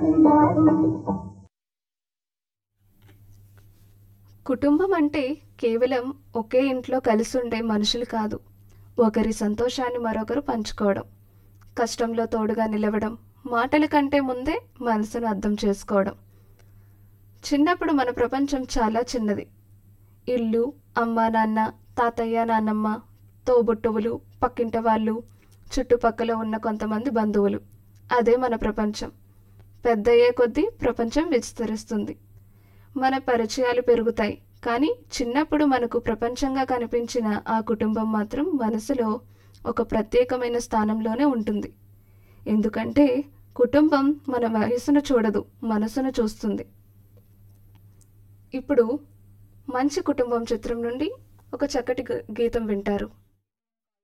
కుటుంబం అంటే కేవలం ఒకే ఇంట్లో కలిసి ఉండే మనుషులు కాదు ఒకరి సంతోషాన్ని మరొకరు పంచుకోవడం కష్టంలో తోడుగా నిలవడం మాటల కంటే ముందే మనసును అర్థం చేసుకోవడం చిన్నప్పుడు మన ప్రపంచం చాలా చిన్నది ఇల్లు అమ్మ నాన్న తాతయ్య నాన్నమ్మ తోబుట్టువులు పక్కింటి వాళ్ళు చుట్టుపక్కల ఉన్న కొంతమంది బంధువులు అదే మన ప్రపంచం పెద్దయ్యే కొద్దీ ప్రపంచం విస్తరిస్తుంది మన పరిచయాలు పెరుగుతాయి కానీ చిన్నప్పుడు మనకు ప్రపంచంగా కనిపించిన ఆ కుటుంబం మాత్రం మనసులో ఒక ప్రత్యేకమైన స్థానంలోనే ఉంటుంది ఎందుకంటే కుటుంబం మన వయసును చూడదు మనసును చూస్తుంది ఇప్పుడు మంచి కుటుంబం చిత్రం నుండి ఒక చక్కటి గ- గీతం వింటారు